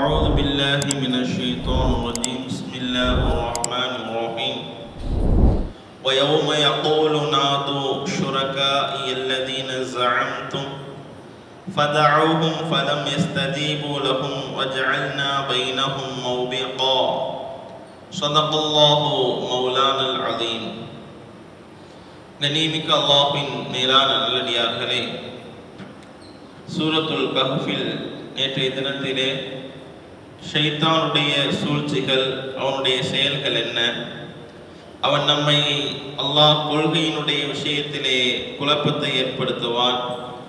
أعوذ بالله من الشيطان الرجيم بسم الله الرحمن الرحيم ويوم يقول نادوا شركائي الذين زعمتم فدعوهم فلم يستجيبوا لهم وجعلنا بينهم موبقا صدق الله مولانا العظيم கண்ணியமிக்க அல்லாஹின் மேலான நல்லடியார்களே சூரத்துல் கஹ்ஃபில் நேற்றைய தினத்திலே ஷைத்தானுடைய சூழ்ச்சிகள் அவனுடைய செயல்கள் என்ன அவன் நம்மை அல்லாஹ் கொள்கையினுடைய விஷயத்திலே குழப்பத்தை ஏற்படுத்துவான்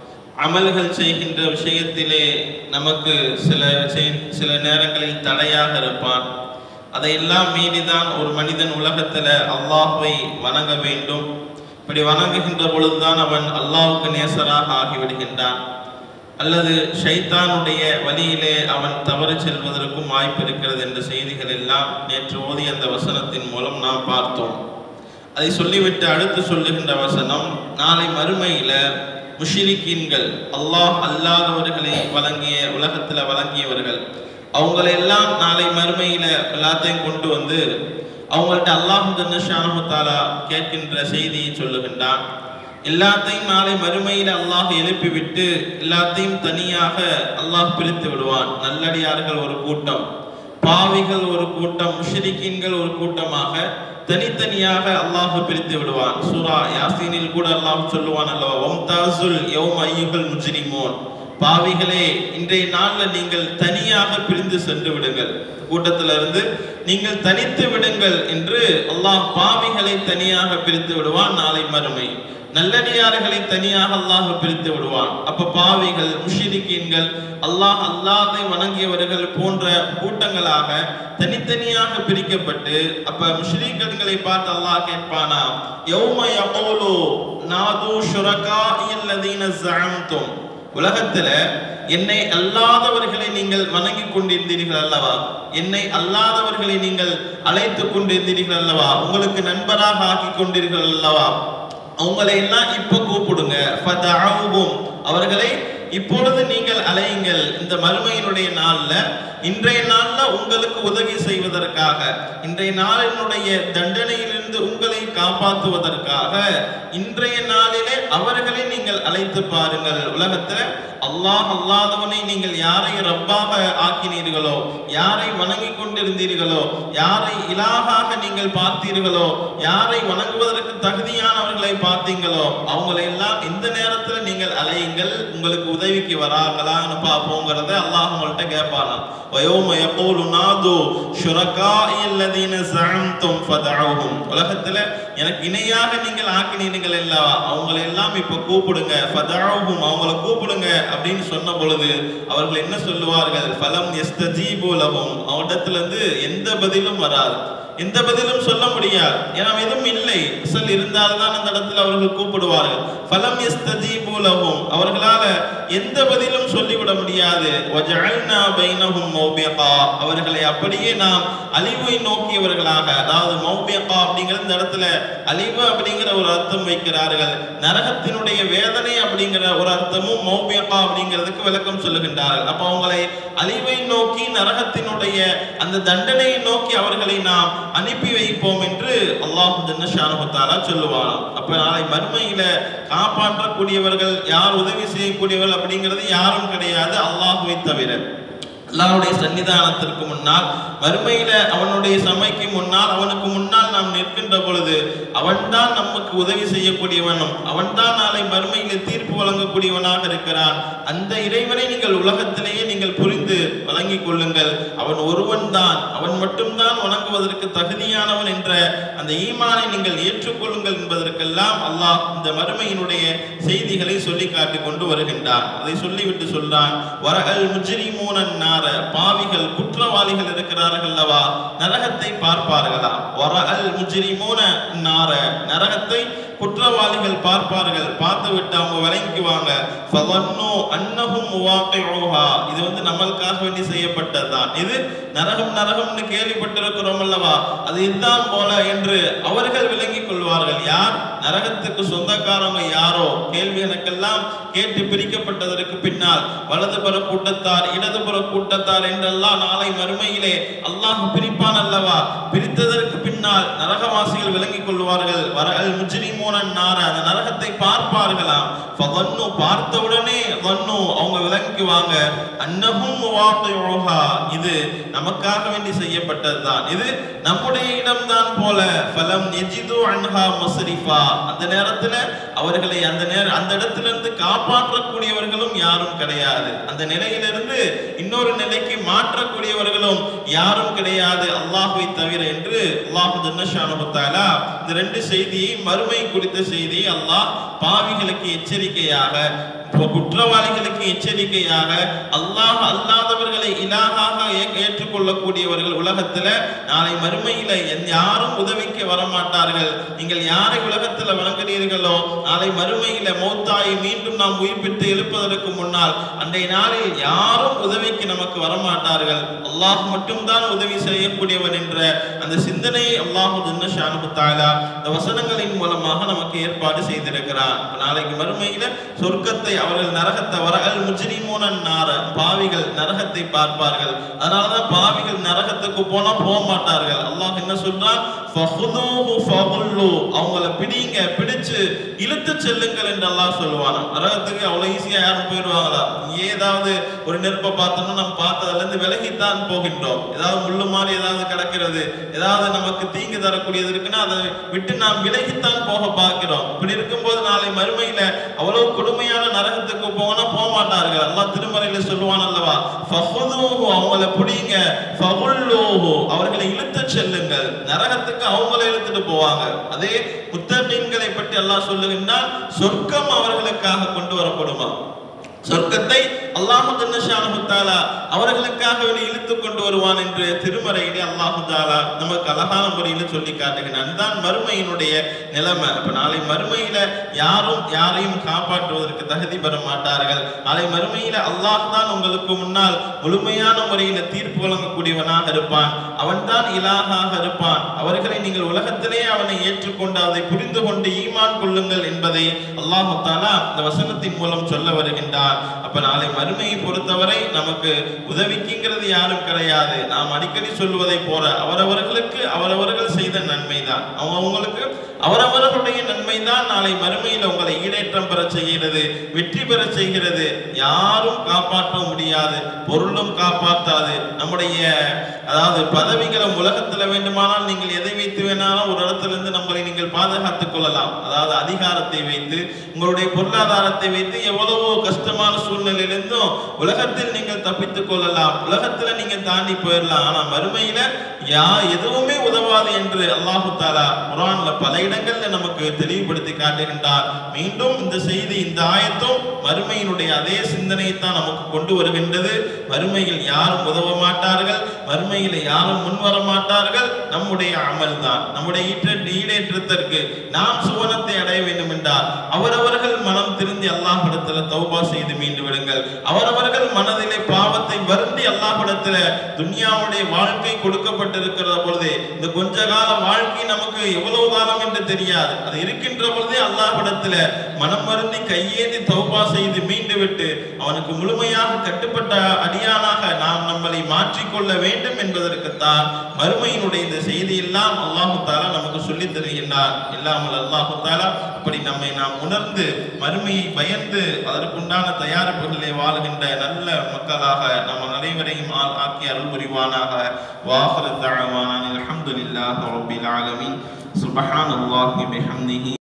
அமல்கள் செய்கின்ற விஷயத்திலே நமக்கு சில செய்- சில நேரங்களில் தடையாக இருப்பான் அதையெல்லாம் மீறிதான் ஒரு மனிதன் உலகத்தில் அல்லாஹ்வை வணங்க வேண்டும் இப்படி வணங்குகின்ற பொழுதுதான் அவன் அல்லாஹ்வுக்கு நேசராக ஆகிவிடுகின்றான் அல்லது ஷைத்தானுடைய வழியிலே அவன் தவறு செல்வதற்கும் வாய்ப்பு இருக்கிறது என்ற செய்திகள் எல்லாம் நேற்று ஓதிய அந்த வசனத்தின் மூலம் நாம் பார்த்தோம் அதை சொல்லிவிட்டு அடுத்து சொல்லுகின்ற வசனம் நாளை மறுமையில முஷிரிக்கீன்கள் அல்லாஹ் அல்லாதவர்களை வழங்கிய உலகத்துல வழங்கியவர்கள் அவங்களை எல்லாம் நாளை மறுமையில எல்லாத்தையும் கொண்டு வந்து அவங்கள்ட்ட அல்லாஹு தாலா கேட்கின்ற செய்தியை சொல்லுகின்றான் எல்லாத்தையும் நாளை மறுமையில அல்லாஹ் எழுப்பிவிட்டு எல்லாத்தையும் தனியாக அல்லாஹ் பிரித்து விடுவான் நல்லடியார்கள் ஒரு கூட்டம் பாவிகள் ஒரு கூட்டம் முஷ்ரிக்கீன்கள் ஒரு கூட்டமாக தனித்தனியாக அல்லாஹ் பிரித்து விடுவான் சூரா யாசீனில் கூட அல்லாஹ் சொல்லுவான் அல்லவா ஒம்தாசுல் யௌம் ஐயுகள் முஜ்ரிமோன் பாவிகளே இன்றைய நாள்ல நீங்கள் தனியாக பிரிந்து சென்று விடுங்கள் கூட்டத்திலிருந்து இருந்து நீங்கள் தனித்து விடுங்கள் என்று அல்லாஹ் பாவிகளை தனியாக பிரித்து விடுவான் நாளை மறுமை நல்லடியார்களை தனியாக அல்லாஹ் பிரித்து விடுவான் அப்ப பாவிகள் முஷிரிக்கீன்கள் அல்லாஹ் அல்லாதை வணங்கியவர்கள் போன்ற கூட்டங்களாக தனித்தனியாக பிரிக்கப்பட்டு அப்ப முஷ்ரிக்களை பார்த்து அல்லாஹ் கேட்பானா யௌம யகூலு நாது ஷுரகா இல்லதீன ஜஅம்தும் உலகத்துல என்னை அல்லாதவர்களை நீங்கள் வணங்கி கொண்டிருந்தீர்கள் அல்லவா என்னை அல்லாதவர்களை நீங்கள் அழைத்து கொண்டிருந்தீர்கள் அல்லவா உங்களுக்கு நண்பராக ஆக்கி கொண்டீர்கள் அல்லவா அவங்களை எல்லாம் இப்ப கூப்பிடுங்க ஃபதஅவுஹும். அவர்களை இப்பொழுது நீங்கள் அலையுங்கள் இந்த மறுமையினுடைய நாள்ல இன்றைய நாள்ல உங்களுக்கு உதவி செய்வதற்காக இன்றைய நாளினுடைய தண்டனையிலிருந்து உங்களை காப்பாற்றுவதற்காக இன்றைய நாளிலே அவர்களை நீங்கள் அழைத்து பாருங்கள் உலகத்துல அல்லாஹ் அல்லாதவனை நீங்கள் யாரை ரப்பாக ஆக்கினீர்களோ யாரை வணங்கி கொண்டிருந்தீர்களோ யாரை இலாகாக நீங்கள் பார்த்தீர்களோ யாரை வணங்குவதற்கு தகுதியானவர்களை பார்த்தீங்களோ அவங்களை எல்லாம் இந்த நேரத்துல நீங்கள் அலையுங்கள் உங்களுக்கு உதவிக்கு வராங்களான்னு பார்ப்போங்கிறத அல்லாஹ் உங்கள்கிட்ட கேட்பாராம் வயோம யகூலு நாது ஷுரகாஇ அல்லதீன ஸஅம்தும் ஃபதஅவுஹும் உலகத்துல எனக்கு இணையாக நீங்கள் ஆக்கினீர்கள் அல்லவா அவங்களை எல்லாம் இப்ப கூப்பிடுங்க ஃபதஅவுஹும் அவங்கள கூப்பிடுங்க அப்படின்னு சொன்ன பொழுது அவர்கள் என்ன சொல்லுவார்கள் ஃபலம் யஸ்தஜீபு லஹும் அவரிடத்துல இருந்து எந்த பதிலும் வராது எந்த பதிலும் சொல்ல முடியாது ஏன்னா எதுவும் இல்லை அசல் இருந்தால்தான் அந்த இடத்துல அவர்கள் கூப்பிடுவார்கள் ஃபலம் யஸ்தஜீபு லஹும் அவர்களால எந்த பதிலும் சொல்லிவிட முடியாது வஜஅல்னா பைனஹும் மௌபிகா அவர்களை அப்படியே நாம் அழிவை நோக்கியவர்களாக அதாவது மௌபிகா அப்படிங்கிற இந்த இடத்துல அழிவு அப்படிங்கிற ஒரு அர்த்தம் வைக்கிறார்கள் நரகத்தினுடைய வேதனை அப்படிங்கிற ஒரு அர்த்தமும் மௌபிகா அப்படிங்கிறதுக்கு விளக்கம் சொல்லுகின்றார்கள் அப்ப அவங்களை அழிவை நோக்கி நரகத்தினுடைய அந்த தண்டனையை நோக்கி அவர்களை நாம் அனுப்பி வைப்போம் என்று அல்லாஹ் ஜன்னஷானுத்தாலா சொல்லுவாராம் அப்ப நாளை மறுமையில காப்பாற்றக்கூடியவர்கள் யார் உதவி செய்யக்கூடியவர்கள் அப்படிங்கிறது யாரும் கிடையாது அல்லாஹுவை தவிர அல்லாஹ்வுடைய சன்னிதானத்திற்கு முன்னால் மறுமையில அவனுடைய சமைக்கு முன்னால் அவனுக்கு முன்னால் நாம் நிற்கின்ற பொழுது அவன்தான் நமக்கு உதவி செய்யக்கூடியவனும் அவன்தான் நாளை மறுமையில தீர்ப்பு வழங்கக்கூடியவனாக இருக்கிறான் அந்த இறைவனை நீங்கள் உலகத்திலேயே நீங்கள் புரிந்து வழங்கிக் கொள்ளுங்கள் அவன் ஒருவன் தான் அவன் மட்டும்தான் வணங்குவதற்கு தகுதியானவன் என்ற அந்த ஈமானை நீங்கள் ஏற்றுக்கொள்ளுங்கள் என்பதற்கெல்லாம் அல்லாஹ் இந்த மறுமையினுடைய செய்திகளை சொல்லி காட்டிக் கொண்டு வருகின்றான் அதை சொல்லிவிட்டு சொல்றான் வரகல் முஜ்ரிமூனன் நார பாவிகள் குற்றவாளிகள் இருக்கிறார்கள் அல்லவா நரகத்தை பார்ப்பார்களா வரகல் முஜ்ரிமூன நார நரகத்தை குற்றவாளிகள் பார்ப்பார்கள் பார்த்து விட்டு அவங்க விளங்கிக்குவாங்க ஃபவன்னு அன்னஹும் முவாqi'uha இது வந்து நம்மளுக்காக வேண்டி செய்யப்பட்டதுதான் இது நரகம் நரகம்னு கேள்விப்பட்டிருக்கிறோம் அல்லவா அது இதுதான் போல என்று அவர்கள் விளங்கிக் கொள்வார்கள் யார் நரகத்துக்கு சொந்தக்காரங்க யாரோ கேள்வி எனக்கெல்லாம் கேட்டு பிரிக்கப்பட்டதற்கு பின்னால் வலதுபுற கூட்டத்தார் இடதுபுற கூட்டத்தார் என்றெல்லாம் நாளை மறுமையிலே அல்லாஹ் பிரிப்பான் அல்லவா பிரித்ததற்கு பின்னால் நரகவாசிகள் விளங்கிக் கொள்வார்கள் வர அல் முஜ்ரிமூனன் நார அந்த நரகத்தை பார்ப்பார்களாம் ஃபதன்னு பார்த்தவுடனே வன்னு அவங்க விளங்கிக்குவாங்க அன்னஹும் வாqi'uha இது நமக்காக வேண்டி செய்யப்பட்டதுதான் இது நம்முடைய இடம்தான் போல ஃபலம் யஜிது அன்ஹா மஸ்ரிஃபா அந்த நேரத்துல அவர்களை அந்த நேர அந்த இடத்துல இருந்து காப்பாற்றக்கூடியவர்களும் யாரும் கிடையாது அந்த நிலையிலிருந்து இன்னொரு நிலைக்கு மாற்றக்கூடியவர்களும் யாரும் கிடையாது அல்லாஹ்வை தவிர என்று அல்லாஹ் ஜன்னஷானு தஆலா இந்த ரெண்டு செய்தியை மறுமை குறித்த செய்தியை அல்லாஹ் பாவிகளுக்கு எச்சரிக்கையாக இப்போ குற்றவாளிகளுக்கு எச்சரிக்கையாக அல்லாஹ் அல்லாதவர்களை இலாகாக ஏ- ஏற்றுக்கொள்ளக்கூடியவர்கள் உலகத்துல நாளை மறுமையில எந்த- யாரும் உதவிக்கு வரமாட்டார்கள் நீங்கள் யாரை உலகத்துல வணங்குறீர்களோ நாளை மறுமையில மௌத்தாய் மீண்டும் நாம் உயிர் பெற்று எழுப்பதற்கு முன்னால் அன்றைய நாளில் யாரும் உதவிக்கு நமக்கு வரமாட்டார்கள் அல்லாஹ் மட்டும்தான் உதவி செய்யக்கூடியவன் என்ற அந்த சிந்தனையை அல்லாஹு ஜன்னஷானு தாலா இந்த வசனங்களின் மூலமாக நமக்கு ஏற்பாடு செய்திருக்கிறான் இப்ப நாளைக்கு மறுமையில சொர்க்கத்தை அவர்கள் நரகத்தை வர அல் முஜ்ரிமூனன் நார பாவிகள் நரகத்தை பார்ப்பார்கள் அதனாலதான் பாவிகள் நரகத்துக்கு போனா போக மாட்டார்கள் அல்லாஹ் என்ன சொல்றான் ஃபஹுதூஹு ஃபகுல்லு அவங்கள பிடிங்க பிடிச்சு இழுத்து செல்லுங்கள் என்று அல்லாஹ் சொல்லுவானாம் நரகத்துக்கு அவ்வளவு ஈஸியா யாரும் போயிடுவாங்களா ஏதாவது ஒரு நெருப்பை பார்த்தோம்னா நம்ம பார்த்ததுல இருந்து விலகித்தான் போகின்றோம் ஏதாவது முள்ளு மாதிரி ஏதாவது கிடக்கிறது ஏதாவது நமக்கு தீங்கு தரக்கூடியது இருக்குன்னா அதை விட்டு நாம் விலகித்தான் போக பார்க்கிறோம் இப்படி இருக்கும்போது நாளை மறுமையில அவ்வளவு கொடுமையான நரகத்துக்கு போனா போக மாட்டார்கள் அல்லாஹ் திருமறையில சொல்லுவான் அல்லவா ஃபஹுதூஹு அவங்கள பிடிங்க ஃபகுல்லூஹு அவர்களை இழுத்துச் செல்லுங்கள் நரகத்துக்கு அவங்கள இழுத்துட்டு போவாங்க அதே முத்தமீன்களை பற்றி அல்லாஹ் சொல்லுகின்றான் சொர்க்கம் அவர்களுக்காக கொண்டு வரப்படுமா சொர்க்கத்தை அல்லாஹு ஜன்னஷானஹு தஆலா அவர்களுக்காக வேண்டி இழுத்து கொண்டு வருவான் என்று திருமறையிலே அல்லாஹு தஆலா நமக்கு அழகான முறையில் சொல்லி காட்டுகிறான் அதுதான் மறுமையினுடைய நிலைமை அப்ப நாளை மறுமையில யாரும் யாரையும் காப்பாற்றுவதற்கு தகுதி பெற மாட்டார்கள் நாளை மறுமையில அல்லாஹ் தான் உங்களுக்கு முன்னால் முழுமையான முறையில தீர்ப்பு வழங்கக்கூடியவனாக இருப்பான் அவன்தான் இலாகாக இருப்பான் அவர்களை நீங்கள் உலகத்திலே அவனை ஏற்றுக்கொண்டு அதை புரிந்து கொண்டு ஈமான் கொள்ளுங்கள் என்பதை அல்லாஹு தாலா இந்த வசனத்தின் மூலம் சொல்ல வருகின்றான் அப்ப நாளை மறுமையை பொறுத்தவரை நமக்கு உதவிக்குங்கிறது யாரும் கிடையாது நாம் அடிக்கடி சொல்வதை போல அவரவர்களுக்கு அவரவர்கள் செய்த நன்மைதான் அவங்க அவங்களுக்கு அவரவர்களுடைய நன்மைதான் நாளை மறுமையில் உங்களை ஈடேற்றம் பெற செய்கிறது வெற்றி பெற செய்கிறது யாரும் காப்பாற்ற முடியாது பொருளும் காப்பாற்றாது நம்முடைய அதாவது பதவிகளை உலகத்துல வேண்டுமானால் நீங்கள் எதை வைத்து வேணாலும் ஒரு இடத்துல இருந்து நம்மளை நீங்கள் பாதுகாத்துக் கொள்ளலாம் அதாவது அதிகாரத்தை வைத்து உங்களுடைய பொருளாதாரத்தை வைத்து எவ்வளவோ கஷ்டமான சூழ்நிலையிலிருந்தும் உலகத்தில் நீங்கள் தப்பித்துக் கொள்ளலாம் உலகத்துல நீங்க தாண்டி போயிடலாம் ஆனா மறுமையில யா எதுவுமே உதவாது என்று அல்லாஹு தாலா குரான்ல பல இடங்கள்ல நமக்கு தெளிவுபடுத்தி காட்டுகின்றார் மீண்டும் இந்த செய்தி இந்த ஆயத்தும் மறுமையினுடைய அதே சிந்தனையை தான் நமக்கு கொண்டு வருகின்றது மறுமையில் யாரும் உதவ மாட்டார்கள் மறுமையில யாரும் முன்வர மாட்டார்கள் நம்முடைய அமல் தான் நம்முடைய ஈற்ற ஈடேற்றத்திற்கு நாம் சுவனத்தை அடைய வேண்டும் என்றால் அவரவர்கள் மனம் திருந்தி அல்லாஹ்விடத்துல தௌபா செய்து மீண்டு விடுங்கள் அவரவர்கள் மனதிலே பாவத்தை வருந்தி அல்லாஹ்விடத்துல துன்யாவுடைய வாழ்க்கை கொடுக்கப்பட்டிருக்கிற பொழுதே இந்த கொஞ்ச கால வாழ்க்கை நமக்கு எவ்வளவு காலம் என்று தெரியாது அது இருக்கின்ற பொழுதே அல்லாஹ்விடத்துல மனம் வருந்தி கையேந்தி தௌபா செய்து மீண்டு விட்டு அவனுக்கு முழுமையாக கட்டுப்பட்ட அடியானாக நாம் நம்மளை மாற்றிக்கொள்ள வேண்டும் என்பதற்குத்தான் மறுமையினுடைய இந்த செய்தியெல்லாம் அல்லாஹு தாலா நமக்கு சொல்லித் தருகின்றான் இல்லாமல் அல்லாஹு தாலா அப்படி நம்மை நாம் உணர்ந்து மறுமையை பயந்து அதற்குண்டான தயாரிப்புகளிலே வாழுகின்ற நல்ல மக்களாக நம்ம அனைவரையும் ஆ- ஆக்கி அருள் புரிவானாக வாஹர தஅவானா அல்ஹம்துலில்லாஹி ரப்பில் ஆலமீன் சுப்ஹானல்லாஹி பிஹம்திஹி